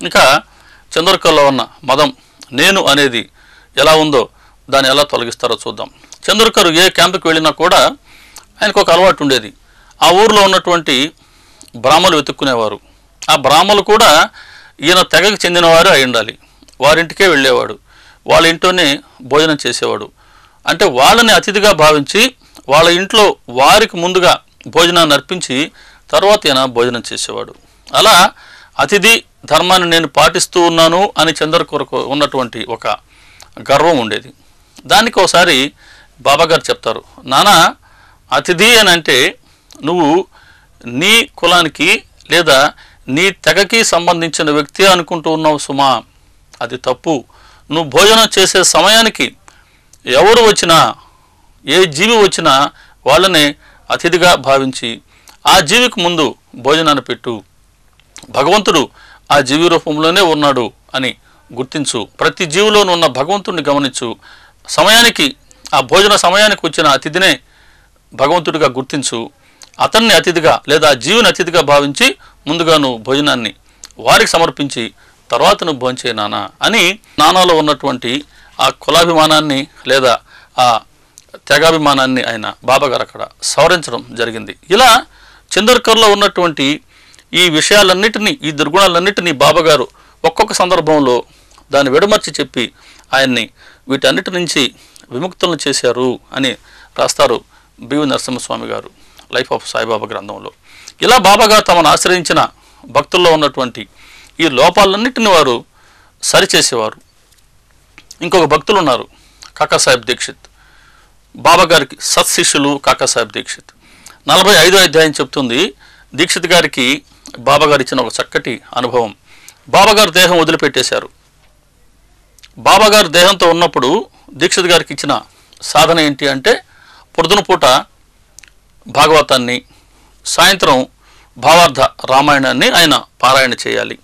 ఇంకా చంద్రకల్లో ఉన్న మదం నేను అనేది ఎలా ఉందో దాన్ని ఎలా తొలగిస్తారో చూద్దాం చంద్రకరు ఏ క్యాంపుకి వెళ్ళినా కూడా ఆయనకు ఒక అలవాటు ఉండేది ఆ ఊరిలో ఉన్నటువంటి బ్రాహ్మలు వెతుక్కునేవారు ఆ బ్రాహ్మలు కూడా ఈయన తెగకు చెందినవారు అయి ఉండాలి వారింటికే వెళ్ళేవాడు వాళ్ళ ఇంట్లోనే భోజనం చేసేవాడు అంటే వాళ్ళని అతిథిగా భావించి వాళ్ళ ఇంట్లో వారికి ముందుగా భోజనాన్ని అర్పించి తర్వాత ఈయన భోజనం చేసేవాడు అలా అతిథి ధర్మాన్ని నేను పాటిస్తూ ఉన్నాను అని చంద్ర కొరకు ఉన్నటువంటి ఒక గర్వం ఉండేది దానికి ఒకసారి బాబాగారు చెప్తారు నానా అతిథి అని అంటే నువ్వు నీ కులానికి లేదా నీ తెగకి సంబంధించిన వ్యక్తి అనుకుంటూ ఉన్నావు సుమా అది తప్పు నువ్వు భోజనం చేసే సమయానికి ఎవరు వచ్చినా ఏ జీవి వచ్చినా వాళ్ళని అతిథిగా భావించి ఆ జీవికి ముందు భోజనాన్ని పెట్టు భగవంతుడు ఆ జీవి రూపంలోనే ఉన్నాడు అని గుర్తించు ప్రతి జీవిలోనూ ఉన్న భగవంతుడిని గమనించు సమయానికి ఆ భోజన సమయానికి వచ్చిన అతిథినే భగవంతుడిగా గుర్తించు అతన్ని అతిథిగా లేదా ఆ జీవిని అతిథిగా భావించి ముందుగా నువ్వు భోజనాన్ని వారికి సమర్పించి తర్వాత నువ్వు భోంచే నాన్న అని నానాలో ఉన్నటువంటి ఆ కులాభిమానాన్ని లేదా ఆ తెగాభిమానాన్ని ఆయన బాబాగారు అక్కడ సవరించడం జరిగింది ఇలా చందర్కర్లో ఉన్నటువంటి ఈ విషయాలన్నిటినీ ఈ దుర్గుణాలన్నిటినీ బాబాగారు ఒక్కొక్క సందర్భంలో దాన్ని విడమర్చి చెప్పి ఆయన్ని వీటన్నిటి నుంచి విముక్తులను చేశారు అని రాస్తారు బివి నరసింహస్వామి గారు లైఫ్ ఆఫ్ సాయిబాబా గ్రంథంలో ఇలా బాబాగారు తమను ఆశ్రయించిన భక్తుల్లో ఉన్నటువంటి ఈ లోపాలన్నిటిని వారు సరిచేసేవారు ఇంకొక భక్తులు ఉన్నారు కాకాసాహెబ్ దీక్షిత్ బాబా గారికి సత్శిష్యులు కాకాసాహెబ్ దీక్షిత్ నలభై ఐదో అధ్యాయం చెప్తుంది దీక్షిత్ గారికి బాబా గారు ఇచ్చిన ఒక చక్కటి అనుభవం బాబా గారు దేహం వదిలిపెట్టేశారు బాబా గారు దేహంతో ఉన్నప్పుడు దీక్షిత్ గారికి ఇచ్చిన సాధన ఏంటి అంటే పొద్దున పూట భాగవతాన్ని సాయంత్రం భావార్థ రామాయణాన్ని ఆయన పారాయణ చేయాలి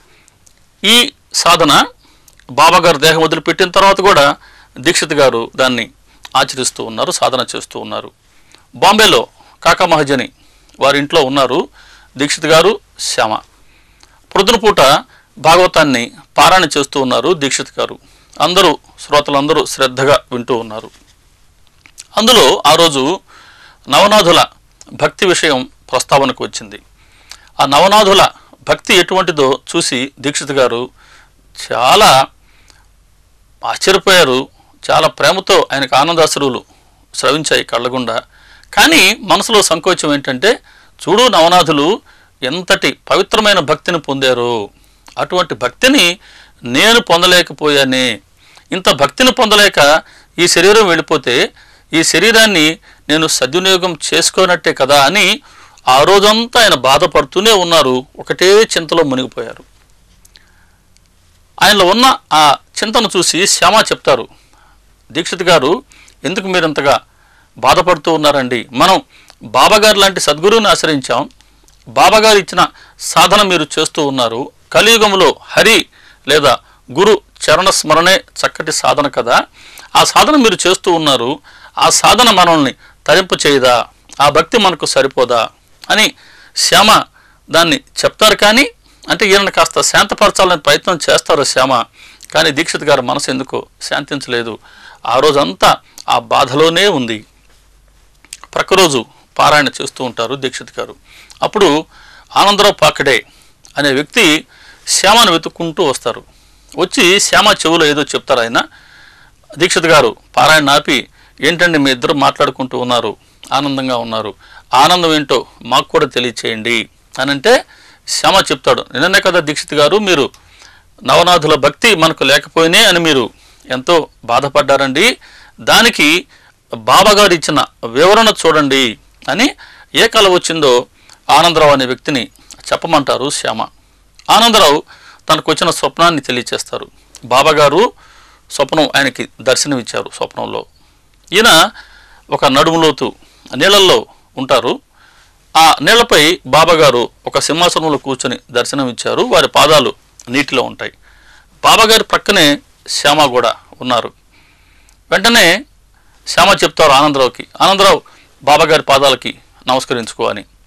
ఈ సాధన బాబా గారు దేహం వదిలిపెట్టిన తర్వాత కూడా దీక్షిత్ గారు దాన్ని ఆచరిస్తూ ఉన్నారు సాధన చేస్తూ ఉన్నారు బాంబేలో కాకా మహజని వారి ఇంట్లో ఉన్నారు దీక్షిత్ గారు శ్యామ ప్రొద్దున పూట భాగవతాన్ని పారాయణ చేస్తూ ఉన్నారు దీక్షిత్ గారు అందరూ శ్రోతలందరూ శ్రద్ధగా వింటూ ఉన్నారు అందులో ఆ రోజు నవనాథుల భక్తి విషయం ప్రస్తావనకు వచ్చింది ఆ నవనాథుల భక్తి ఎటువంటిదో చూసి దీక్షిత్ గారు చాలా ఆశ్చర్యపోయారు చాలా ప్రేమతో ఆయనకు ఆనందాశ్రువులు స్రవించాయి కళ్ళగుండా కానీ మనసులో సంకోచం ఏంటంటే చూడు నవనాథులు ఎంతటి పవిత్రమైన భక్తిని పొందారో అటువంటి భక్తిని నేను పొందలేకపోయానే ఇంత భక్తిని పొందలేక ఈ శరీరం వెళ్ళిపోతే ఈ శరీరాన్ని నేను సద్వినియోగం చేసుకోనట్టే కదా అని ఆ రోజంతా ఆయన బాధపడుతూనే ఉన్నారు ఒకటే చింతలో మునిగిపోయారు ఆయనలో ఉన్న ఆ చింతను చూసి శ్యామ చెప్తారు దీక్షిత్ గారు ఎందుకు మీరు ఇంతగా బాధపడుతూ ఉన్నారండి మనం బాబాగారు లాంటి సద్గురువుని ఆశ్రయించాం బాబాగారు ఇచ్చిన సాధన మీరు చేస్తూ ఉన్నారు కలియుగంలో హరి లేదా గురు చరణ స్మరణే చక్కటి సాధన కదా ఆ సాధన మీరు చేస్తూ ఉన్నారు ఆ సాధన మనల్ని తరింపు చేయదా ఆ భక్తి మనకు సరిపోదా అని శ్యామ దాన్ని చెప్తారు కానీ అంటే ఈయన కాస్త శాంతపరచాలని ప్రయత్నం చేస్తారు శ్యామ కానీ దీక్షిత్ గారి మనసు ఎందుకో శాంతించలేదు ఆ రోజంతా ఆ బాధలోనే ఉంది ప్రక్కరోజు పారాయణ చేస్తూ ఉంటారు దీక్షిత్ గారు అప్పుడు ఆనందరావు పాకడే అనే వ్యక్తి శ్యామను వెతుక్కుంటూ వస్తారు వచ్చి శ్యామ చెవులో ఏదో చెప్తారు ఆయన దీక్షిత్ గారు పారాయణ ఆపి ఏంటండి మీ ఇద్దరు మాట్లాడుకుంటూ ఉన్నారు ఆనందంగా ఉన్నారు ఆనందం ఏంటో మాకు కూడా తెలియచేయండి అని అంటే శ్యామ చెప్తాడు నిన్ననే కదా దీక్షిత్ గారు మీరు నవనాథుల భక్తి మనకు లేకపోయినే అని మీరు ఎంతో బాధపడ్డారండి దానికి బాబాగారు ఇచ్చిన వివరణ చూడండి అని ఏ కళ వచ్చిందో ఆనందరావు అనే వ్యక్తిని చెప్పమంటారు శ్యామ ఆనందరావు తనకు వచ్చిన స్వప్నాన్ని తెలియచేస్తారు బాబాగారు స్వప్నం ఆయనకి దర్శనమిచ్చారు స్వప్నంలో ఈయన ఒక నడుములోతు నీళ్ళల్లో ఉంటారు ఆ నీళ్లపై బాబాగారు ఒక సింహాసనంలో కూర్చొని దర్శనం ఇచ్చారు వారి పాదాలు నీటిలో ఉంటాయి బాబాగారి ప్రక్కనే శ్యామ కూడా ఉన్నారు వెంటనే శ్యామ చెప్తారు ఆనందరావుకి ఆనందరావు బాబాగారి పాదాలకి నమస్కరించుకో అని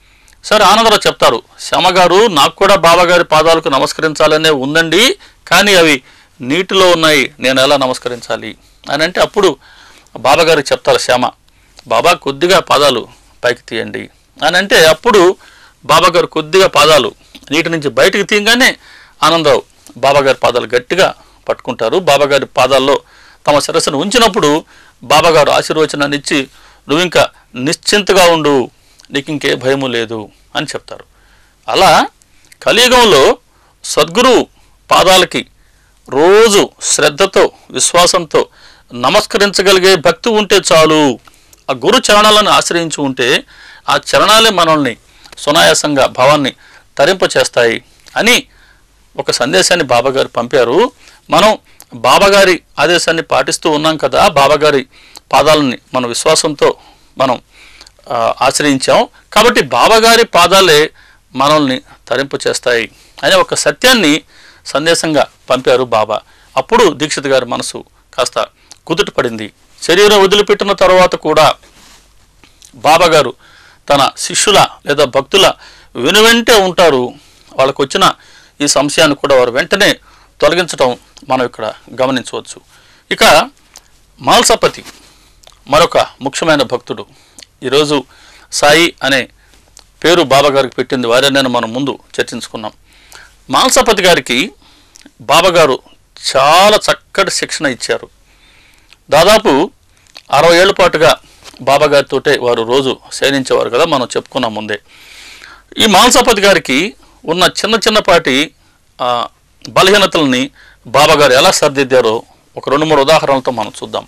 సరే ఆనందరావు చెప్తారు శ్యామ గారు నాకు కూడా బాబాగారి పాదాలకు నమస్కరించాలనే ఉందండి కానీ అవి నీటిలో ఉన్నాయి నేను ఎలా నమస్కరించాలి అని అంటే అప్పుడు బాబాగారికి చెప్తారు శ్యామ బాబా కొద్దిగా పాదాలు పైకి తీయండి అని అంటే అప్పుడు బాబాగారు కొద్దిగా పాదాలు నీటి నుంచి బయటికి తీయగానే ఆనందరావు బాబాగారి పాదాలు గట్టిగా పట్టుకుంటారు బాబాగారి పాదాల్లో తమ శిరస్సును ఉంచినప్పుడు బాబాగారు ఆశీర్వచనాన్ని ఇచ్చి నువ్వు ఇంకా నిశ్చింతగా ఉండు నీకు ఇంకే భయము లేదు అని చెప్తారు అలా కలియుగంలో సద్గురువు పాదాలకి రోజు శ్రద్ధతో విశ్వాసంతో నమస్కరించగలిగే భక్తి ఉంటే చాలు ఆ గురు చరణాలను ఆశ్రయించి ఉంటే ఆ చరణాలే మనల్ని సునాయాసంగా భావాన్ని తరింపచేస్తాయి అని ఒక సందేశాన్ని బాబాగారు పంపారు మనం బాబాగారి ఆదేశాన్ని పాటిస్తూ ఉన్నాం కదా బాబాగారి పాదాలని మన విశ్వాసంతో మనం ఆ, ఆశ్రయించాం కాబట్టి బాబాగారి పాదాలే మనల్ని తరింపు చేస్తాయి అనే ఒక సత్యాన్ని సందేశంగా పంపారు బాబా అప్పుడు దీక్షిత్ గారి మనసు కాస్త కుదుట పడింది శరీరం వదిలిపెట్టిన తర్వాత కూడా బాబాగారు తన శిష్యుల లేదా భక్తుల వెనువెంటే ఉంటారు వాళ్ళకు వచ్చిన ఈ సంశయాన్ని కూడా వారు వెంటనే తొలగించడం మనం ఇక్కడ గమనించవచ్చు ఇక మాల్సపతి మరొక ముఖ్యమైన భక్తుడు ఈరోజు సాయి అనే పేరు బాబాగారికి పెట్టింది వారే నేను మనం ముందు చర్చించుకున్నాం మాల్సపతి గారికి బాబాగారు చాలా చక్కటి శిక్షణ ఇచ్చారు దాదాపు అరవై ఏళ్ళ పాటుగా బాబాగారితోటే వారు రోజు శయనించేవారు కదా మనం చెప్పుకున్నాం ముందే ఈ మాల్సపతి గారికి ఉన్న చిన్న చిన్నపాటి ఆ, బలహీనతల్ని బాబాగారు ఎలా సరిదిద్దారో ఒక రెండు మూడు ఉదాహరణలతో మనం చూద్దాం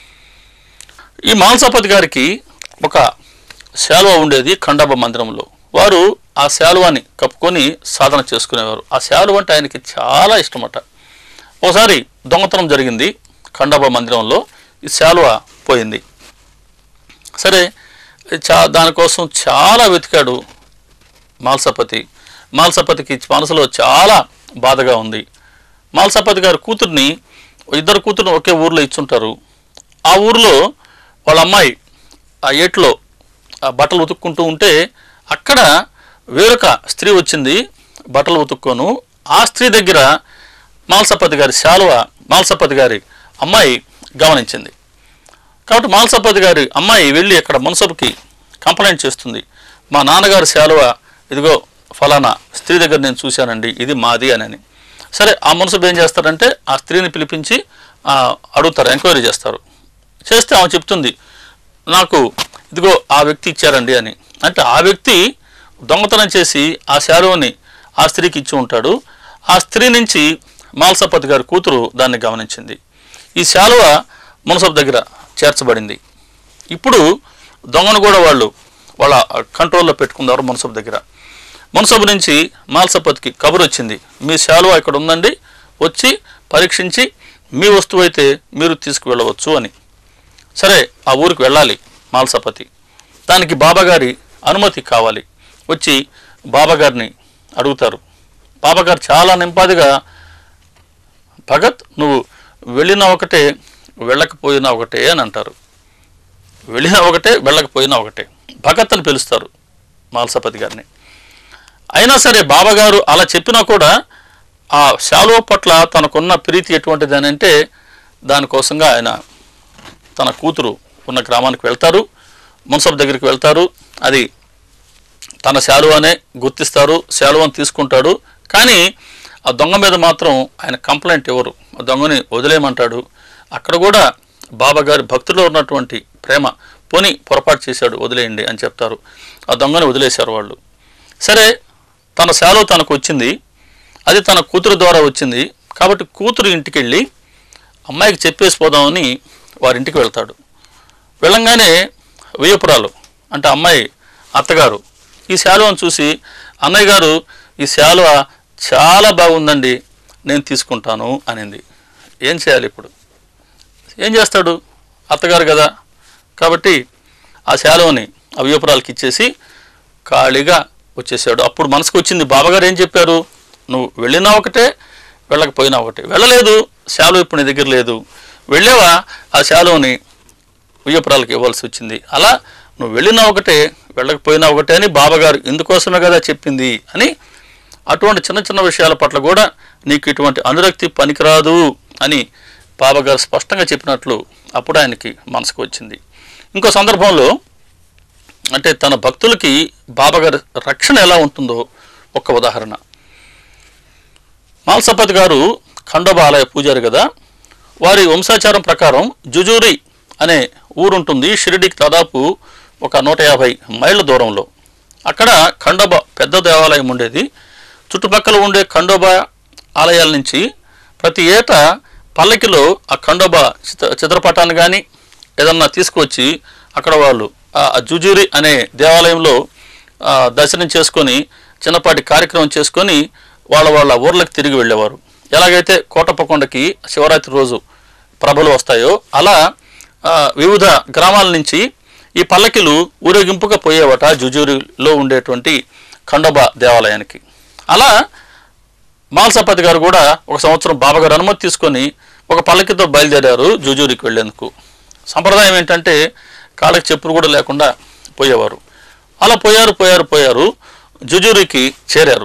ఈ మాల్సపతి గారికి ఒక శాలువ ఉండేది ఖండాబ మందిరంలో వారు ఆ శాలువాని కప్పుకొని సాధన చేసుకునేవారు ఆ శాలువ అంటే ఆయనకి చాలా ఇష్టమట ఒకసారి దొంగతనం జరిగింది ఖండాబ మందిరంలో ఈ శాలువ పోయింది సరే చా దానికోసం చాలా వెతికాడు మాల్సపతి మాల్సపతికి మనసులో చాలా బాధగా ఉంది మాల్సపతి గారి కూతుర్ని ఇద్దరు కూతుర్ని ఒకే ఊర్లో ఇచ్చుంటారు ఆ ఊర్లో వాళ్ళ అమ్మాయి ఆ ఏట్లో ఆ బట్టలు ఉతుక్కుంటూ ఉంటే అక్కడ వేరొక స్త్రీ వచ్చింది బట్టలు ఉతుక్కోను ఆ స్త్రీ దగ్గర మాల్సపతి గారి శాలువ మాల్సపతి గారి అమ్మాయి గమనించింది కాబట్టి మాల్సపతి గారి అమ్మాయి వెళ్ళి అక్కడ మున్సబుకి కంప్లైంట్ చేస్తుంది మా నాన్నగారి శాలువ ఇదిగో ఫలానా స్త్రీ దగ్గర నేను చూశానండి ఇది మాది అని సరే ఆ మున్సబు ఏం చేస్తారంటే ఆ స్త్రీని పిలిపించి ఆ, అడుగుతారు ఎంక్వైరీ చేస్తారు చేస్తే ఆమె చెప్తుంది నాకు ఇదిగో ఆ వ్యక్తి ఇచ్చారండి అని అంటే ఆ వ్యక్తి దొంగతనం చేసి ఆ శాలువని ఆ స్త్రీకి ఇచ్చి ఉంటాడు ఆ స్త్రీ నుంచి మాల్సపతి గారి కూతురు దాన్ని గమనించింది ఈ శాలువ మునసబ్ దగ్గర చేర్చబడింది ఇప్పుడు దొంగను కూడా వాళ్ళు వాళ్ళ కంట్రోల్లో పెట్టుకున్నారు మునసబ్ దగ్గర మునసబు నుంచి మాల్సపతికి కబురు వచ్చింది మీ శాలువ ఇక్కడ ఉందండి వచ్చి పరీక్షించి మీ వస్తువు అయితే మీరు తీసుకువెళ్ళవచ్చు అని సరే ఆ ఊరికి వెళ్ళాలి మాల్సపతి దానికి బాబాగారి అనుమతి కావాలి వచ్చి బాబాగారిని అడుగుతారు బాబాగారు చాలా నింపాదిగా భగత్ నువ్వు వెళ్ళిన ఒకటే వెళ్ళకపోయినా ఒకటే అని అంటారు వెళ్ళిన ఒకటే వెళ్ళకపోయినా ఒకటే భగత్ అని పిలుస్తారు మాల్సపతి గారిని అయినా సరే బాబాగారు అలా చెప్పినా కూడా ఆ శాలువ పట్ల తనకున్న ప్రీతి ఎటువంటిది అని అంటే దానికోసంగా ఆయన తన కూతురు ఉన్న గ్రామానికి వెళ్తారు మున్సబ్ దగ్గరికి వెళ్తారు అది తన శాలువానే గుర్తిస్తారు శాలువాని తీసుకుంటాడు కానీ ఆ దొంగ మీద మాత్రం ఆయన కంప్లైంట్ ఇవ్వరు ఆ దొంగని వదిలేయమంటాడు అక్కడ కూడా బాబా గారి భక్తుల్లో ఉన్నటువంటి ప్రేమ పోని పొరపాటు చేశాడు వదిలేయండి అని చెప్తారు ఆ దొంగని వదిలేశారు వాళ్ళు సరే తన శాలువ తనకు వచ్చింది అది తన కూతురు ద్వారా వచ్చింది కాబట్టి కూతురు ఇంటికి వెళ్ళి అమ్మాయికి చెప్పేసి పోదామని వారింటికి వెళ్తాడు వెళ్ళంగానే వియ్యపురాలు అంటే అమ్మాయి అత్తగారు ఈ శాలువను చూసి అన్నయ్య గారు ఈ శాలువ చాలా బాగుందండి నేను తీసుకుంటాను అనింది ఏం చేయాలి ఇప్పుడు ఏం చేస్తాడు అత్తగారు కదా కాబట్టి ఆ శాలువని ఆ వియ్యపురాలకి ఇచ్చేసి ఖాళీగా వచ్చేసాడు అప్పుడు మనసుకు వచ్చింది బాబాగారు ఏం చెప్పారు నువ్వు వెళ్ళినా ఒకటే వెళ్ళకపోయినా ఒకటే వెళ్ళలేదు శాలువ ఇప్పుడు నీ దగ్గర లేదు వెళ్ళేవా ఆ శాలువని ఉయ్యపురాలకు ఇవ్వాల్సి వచ్చింది అలా నువ్వు వెళ్ళినా ఒకటే వెళ్ళకపోయినా ఒకటే అని బాబాగారు ఇందుకోసమే కదా చెప్పింది అని అటువంటి చిన్న చిన్న విషయాల పట్ల కూడా నీకు ఇటువంటి అనురక్తి పనికిరాదు అని బాబాగారు స్పష్టంగా చెప్పినట్లు అప్పుడు ఆయనకి మనసుకు వచ్చింది ఇంకో సందర్భంలో అంటే తన భక్తులకి బాబాగారి రక్షణ ఎలా ఉంటుందో ఒక ఉదాహరణ మాల్సపతి గారు ఖండోబా ఆలయ పూజారి కదా వారి వంశాచారం ప్రకారం జుజూరి అనే ఊరుంటుంది షిరిడికి దాదాపు ఒక నూట యాభై మైళ్ళ దూరంలో అక్కడ ఖండోబా పెద్ద దేవాలయం ఉండేది చుట్టుపక్కల ఉండే ఖండోబా ఆలయాల నుంచి ప్రతి ఏటా పల్లకిలో ఆ ఖండోబా చిత్ర చిత్రపటాన్ని కానీ ఏదన్నా తీసుకువచ్చి అక్కడ వాళ్ళు ఆ జుజూరి అనే దేవాలయంలో ఆ, దర్శనం చేసుకొని చిన్నపాటి కార్యక్రమం చేసుకొని వాళ్ళ వాళ్ళ ఊర్లకు తిరిగి వెళ్ళేవారు ఎలాగైతే కోటప్పకొండకి శివరాత్రి రోజు ప్రభలు వస్తాయో అలా ఆ, వివిధ గ్రామాల నుంచి ఈ పల్లకిలు ఊరేగింపుగా పోయేవట జుజూరిలో ఉండేటువంటి ఖండోబా దేవాలయానికి అలా మాల్సపతి గారు కూడా ఒక సంవత్సరం బాబాగారు అనుమతి తీసుకొని ఒక పల్లకితో బయలుదేరారు జుజూరికి వెళ్ళేందుకు సంప్రదాయం ఏంటంటే కాళ్ళకి చెప్పులు కూడా లేకుండా పోయేవారు అలా పోయారు పోయారు పోయారు జుజూరికి చేరారు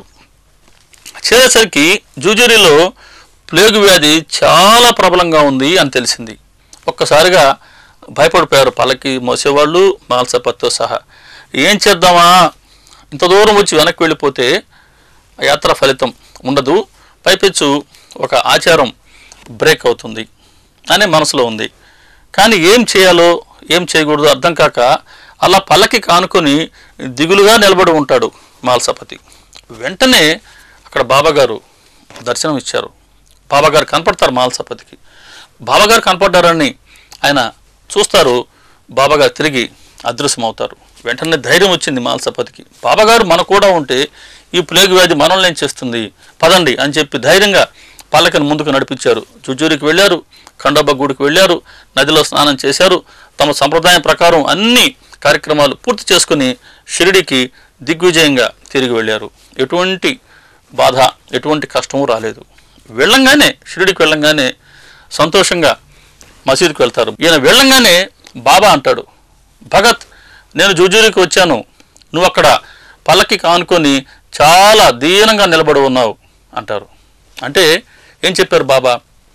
చేరేసరికి జుజూరిలో ప్లేగు వ్యాధి చాలా ప్రబలంగా ఉంది అని తెలిసింది ఒక్కసారిగా భయపడిపోయారు పల్లకి మోసేవాళ్ళు మాల్సపతితో సహా ఏం చేద్దామా ఇంత దూరం వచ్చి వెనక్కి వెళ్ళిపోతే ఆ యాత్ర ఫలితం ఉండదు పైపెచ్చు ఒక ఆచారం బ్రేక్ అవుతుంది అనే మనసులో ఉంది కానీ ఏం చేయాలో ఏం చేయకూడదు అర్థం కాక అలా పల్లకి కానుకొని దిగులుగా నిలబడి ఉంటాడు మాల్సపతి వెంటనే అక్కడ బాబాగారు దర్శనం ఇచ్చారు బాబాగారు కనపడతారు మాల్సపతికి బాబాగారు కనపడ్డారని ఆయన చూస్తారు బాబాగారు తిరిగి అదృశ్యమవుతారు వెంటనే ధైర్యం వచ్చింది మాల్సపతికి బాబాగారు మన కూడా ఉంటే ఈ ప్లేగు వ్యాధి మనల్ని ఏం చేస్తుంది పదండి అని చెప్పి ధైర్యంగా పల్లకని ముందుకు నడిపించారు జుజూరికి వెళ్ళారు ఖండోబా గుడికి వెళ్ళారు నదిలో స్నానం చేశారు తమ సంప్రదాయం ప్రకారం అన్ని కార్యక్రమాలు పూర్తి చేసుకుని షిరిడికి దిగ్విజయంగా తిరిగి వెళ్ళారు ఎటువంటి బాధ ఎటువంటి కష్టము రాలేదు వెళ్ళంగానే షిరిడికి వెళ్ళంగానే సంతోషంగా మసీదుకి వెళ్తారు ఈయన వెళ్ళంగానే బాబా అంటాడు భగత్ నేను జుజూరికి వచ్చాను నువ్వు అక్కడ పల్లకి కానుకొని చాలా దీనంగా నిలబడి ఉన్నావు అంటారు అంటే ఏం చెప్పారు బాబా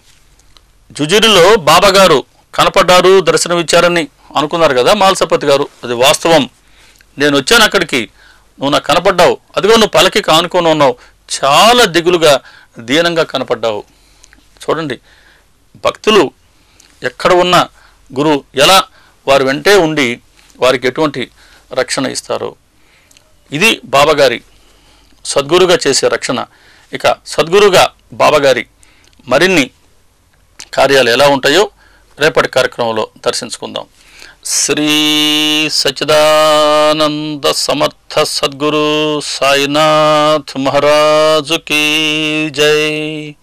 జుజూరిలో బాబా గారు కనపడ్డారు దర్శనం ఇచ్చారని అనుకున్నారు కదా మాల్సపతి గారు అది వాస్తవం నేను వచ్చాను అక్కడికి నువ్వు నాకు కనపడ్డావు అదిగో నువ్వు పలకి కానుకొని ఉన్నావు చాలా దిగులుగా దీనంగా కనపడ్డావు చూడండి భక్తులు ఎక్కడ ఉన్న గురువు ఎలా వారి వెంటే ఉండి వారికి ఎటువంటి రక్షణ ఇస్తారో ఇది బాబాగారి సద్గురుగా చేసే రక్షణ ఇక సద్గురుగా బాబాగారి మరిన్ని కార్యాలు ఎలా ఉంటాయో రేపటి కార్యక్రమంలో దర్శించుకుందాం శ్రీ సచిదానంద సమర్థ సద్గురు సాయినాథ్ మహారాజుకి జై